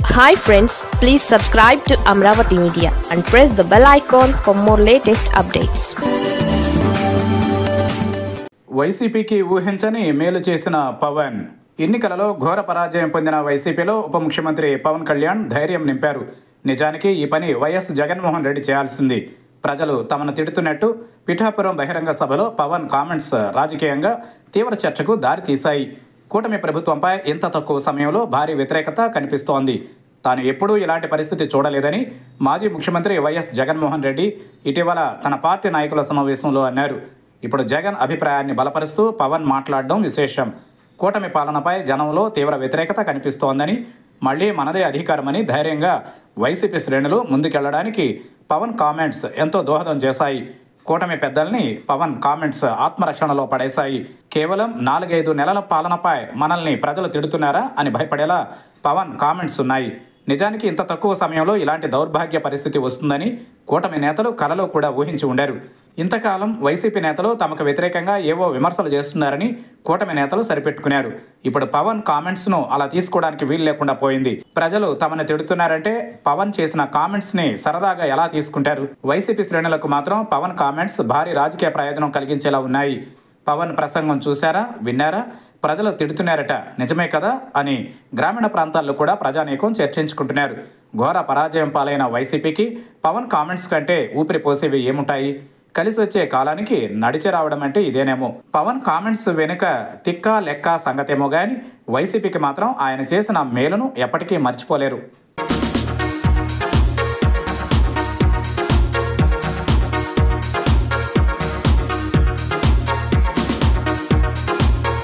hi friends please subscribe to Amaravati media and press the bell icon for more latest updates వైసీపీకి ఊహించని మేలు చేసిన పవన్ ఎన్నికలలో ఘోర పరాజయం పొందిన వైసీపీలో ఉప ముఖ్యమంత్రి పవన్ కళ్యాణ్ ధైర్యం నింపారు నిజానికి ఈ పని వైఎస్ జగన్మోహన్ రెడ్డి చేయాల్సింది ప్రజలు తమను తిడుతున్నట్టు పిఠాపురం బహిరంగ సభలో పవన్ కామెంట్స్ రాజకీయంగా తీవ్ర చర్చకు దారితీశాయి కూటమి ప్రభుత్వంపై ఇంత తక్కువ సమయంలో భారీ వ్యతిరేకత కనిపిస్తోంది తాను ఎప్పుడూ ఇలాంటి పరిస్థితి చూడలేదని మాజీ ముఖ్యమంత్రి వైఎస్ జగన్మోహన్ రెడ్డి ఇటీవల తన పార్టీ నాయకుల సమావేశంలో అన్నారు ఇప్పుడు జగన్ అభిప్రాయాన్ని బలపరుస్తూ పవన్ మాట్లాడడం విశేషం కూటమి పాలనపై జనంలో తీవ్ర వ్యతిరేకత కనిపిస్తోందని మళ్లీ మనదే అధికారమని ధైర్యంగా వైసీపీ శ్రేణులు ముందుకెళ్లడానికి పవన్ కామెంట్స్ ఎంతో దోహదం చేశాయి కూటమి పెద్దల్ని పవన్ కామెంట్స్ ఆత్మరక్షణలో పడేశాయి కేవలం నాలుగైదు నెలల పాలనపై మనల్ని ప్రజలు తిడుతున్నారా అని భయపడేలా పవన్ కామెంట్స్ ఉన్నాయి నిజానికి ఇంత తక్కువ సమయంలో ఇలాంటి దౌర్భాగ్య పరిస్థితి వస్తుందని కూటమి నేతలు కలలో కూడా ఊహించి ఉండారు ఇంతకాలం వైసీపీ నేతలు తమకు వ్యతిరేకంగా ఏవో విమర్శలు చేస్తున్నారని కూటమి నేతలు సరిపెట్టుకున్నారు ఇప్పుడు పవన్ కామెంట్స్ను అలా తీసుకోవడానికి వీలు లేకుండా పోయింది ప్రజలు తమను తిడుతున్నారంటే పవన్ చేసిన కామెంట్స్ని సరదాగా ఎలా తీసుకుంటారు వైసీపీ శ్రేణులకు మాత్రం పవన్ కామెంట్స్ భారీ రాజకీయ ప్రయోజనం కలిగించేలా ఉన్నాయి పవన్ ప్రసంగం చూశారా విన్నారా ప్రజలు తిడుతున్నారట నిజమే కదా అని గ్రామీణ ప్రాంతాల్లో కూడా ప్రజానీకం చర్చించుకుంటున్నారు ఘోర పరాజయం పాలైన వైసీపీకి పవన్ కామెంట్స్ కంటే ఊపిరి పోసేవి ఏముంటాయి కలిసి వచ్చే కాలానికి నడిచి రావడం అంటే ఇదేనేమో పవన్ కామెంట్స్ వెనుక తిక్క లెక్క సంగతేమో కానీ వైసీపీకి మాత్రం ఆయన చేసిన మేలును ఎప్పటికీ మర్చిపోలేరు